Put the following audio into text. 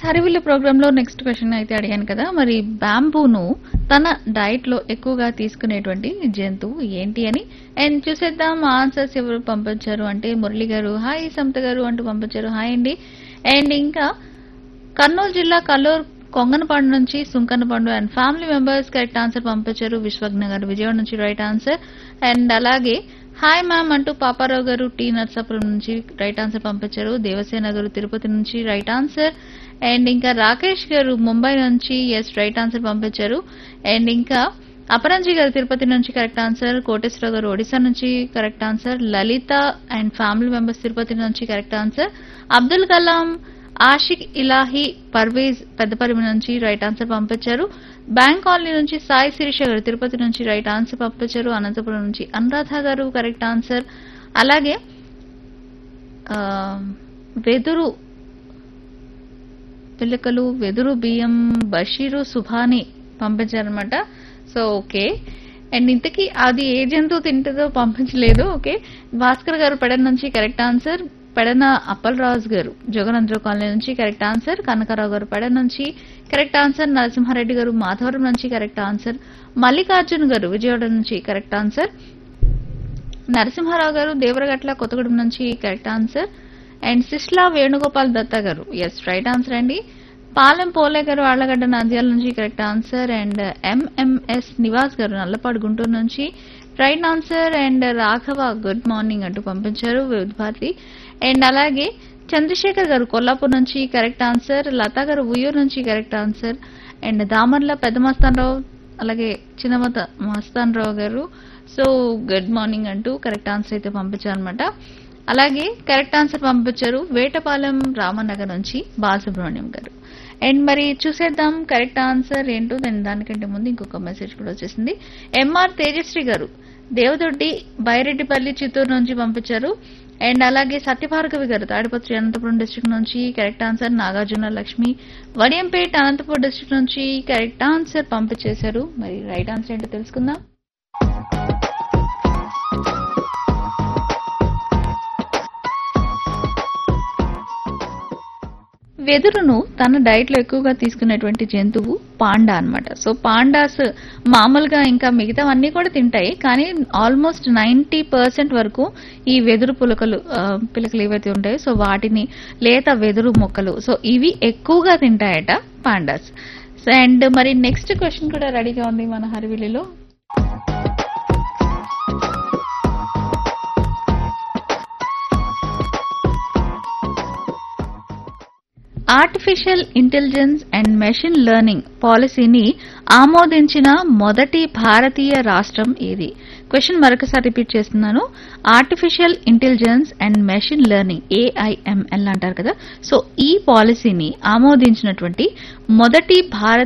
హరివిల్లు ప్రోగ్రామ్ లో next question అయితే అడిగాను కదా మరి బ్యాంబూను తన డైట్ లో ఎక్కువగా తీసుకునేటువంటి జంతువు ఏంటి అని అండ్ చూసేద్దాం ఆన్సర్స్ ఎవరు పంపించారు అంటే మురళి గారు హాయ్ సమత గారు అంటూ పంపించారు హాయ్ అండి అండ్ ఇంకా కర్నూలు జిల్లా కల్లూరు కొంగనపాడు నుంచి Sunkanapadu and family members correct answer పంపించారు విశ్వజ్ఞ గారు విజయవాడ నుంచి రైట్ ఆన్సర్ అండ్ అలాగే హాయ్ మ్యామ్ అంటూ పాపారావు గారు టీ నర్సాపురం నుంచి రైట్ ఆన్సర్ పంపించారు దేవసేన గారు తిరుపతి నుంచి రైట్ ఆన్సర్ అండ్ ఇంకా రాకేష్ గారు ముంబై నుంచి ఎస్ రైట్ ఆన్సర్ పంపించారు అండ్ ఇంకా అపరంజి గారు తిరుపతి నుంచి కరెక్ట్ ఆన్సర్ కోటేశ్వర గారు ఒడిశా నుంచి correct answer Lalitha and family members Tirupati నుంచి కరెక్ట్ ఆన్సర్ అబ్దుల్ కలాం ఆషిక్ ఇలాహి పర్వేజ్ పెద్దపరిమి నుంచి రైట్ ఆన్సర్ పంపించారు బ్యాంక్ కాలనీ నుంచి సాయి శిరీష గారు తిరుపతి నుంచి రైట్ ఆన్సర్ పంపించారు అనంతపురం నుంచి అనురాధ గారు కరెక్ట్ ఆన్సర్ అలాగే ఆ, వెదురు పిల్లకలు వెదురు బియ్యం బషీరు సుభాని పంపించారనమాట సో ఓకే అండ్ ఇంతకీ అది ఏ జంతువు తింటుందో పంపించలేదు ఓకే భాస్కర్ గారు పెడన నుంచి correct answer Pedana Appalaraju garu Jaganandra colony నుంచి కరెక్ట్ ఆన్సర్ కనకారావు గారు పెడన నుంచి కరెక్ట్ ఆన్సర్ నరసింహారెడ్డి గారు మాధవరం నుంచి కరెక్ట్ ఆన్సర్ మల్లికార్జున్ గారు విజయవాడ నుంచి కరెక్ట్ ఆన్సర్ నరసింహారావు గారు దేవరగట్ల కొత్తగూడెం నుంచి correct answer and Sisla Venugopal Datta garu yes right answer అండి పాలెం పోలే గారు ఆళ్లగడ్డ నంద్యాల నుంచి correct answer and MMS Nivas garu Nallapadu Guntur నుంచి right answer and Raghava good morning అంటూ పంపించారు వివిధ భారతి అండ్ అలాగే చంద్రశేఖర్ గారు కొల్లాపూర్ నుంచి కరెక్ట్ ఆన్సర్ లతా గారు ఉయ్యూరు నుంచి కరెక్ట్ ఆన్సర్ అండ్ దామర్ల పెద్ద మస్తానరావు అలాగే Chinnamatha Mastanarao garu so good morning అంటూ కరెక్ట్ ఆన్సర్ అయితే పంపించారు అనమాట అలాగే కరెక్ట్ ఆన్సర్ పంపించారు వేటపాలెం రామనగర్ నుంచి బాలసుబ్రహ్మణ్యం గారు అండ్ మరి చూసేద్దాం కరెక్ట్ ఆన్సర్ ఏంటో దాని దానికంటే ముందు ఇంకొక మెసేజ్ కూడా వచ్చేసింది ఎంఆర్ తేజశ్రీ గారు దేవదొడ్డి బైరెడ్డిపల్లి చిత్తూరు నుంచి పంపించారు అండ్ అలాగే సత్యభార్గవి గారు తాడిపత్రి అనంతపురం డిస్ట్రిక్ట్ నుంచి correct answer Nagarjuna Lakshmi Vadiyampeta Anantapur district నుంచి కరెక్ట్ ఆన్సర్ పంపించేశారు మరి రైట్ ఆన్సర్ ఏంటో తెలుసుకుందాం వెదురును తన డైట్ లో ఎక్కువగా తీసుకునేటువంటి జంతువు పాండా అన్నమాట సో పాండాస్ మామూలుగా ఇంకా మిగతావన్నీ కూడా తింటాయి కానీ ఆల్మోస్ట్ నైన్టీ పర్సెంట్ వరకు ఈ వెదురు పులకలు ఆ, పిలకలు ఏవైతే ఉంటాయో సో వాటిని లేత వెదురు మొక్కలు సో ఇవి ఎక్కువగా తింటాయట పాండాస్ అండ్ మరి నెక్స్ట్ క్వశ్చన్ కూడా రెడీగా ఉంది మన హరివిలిలో artificial intelligence and machine learning పాలసీని ఆమోదించిన మొదటి భారతీయ రాష్ట్రం ఏది క్వశ్చన్ మరొకసారి రిపీట్ చేస్తున్నాను artificial intelligence and machine learning AIML అంటారు కదా సో ఈ పాలసీని ఆమోదించినటువంటి మొదటి భారత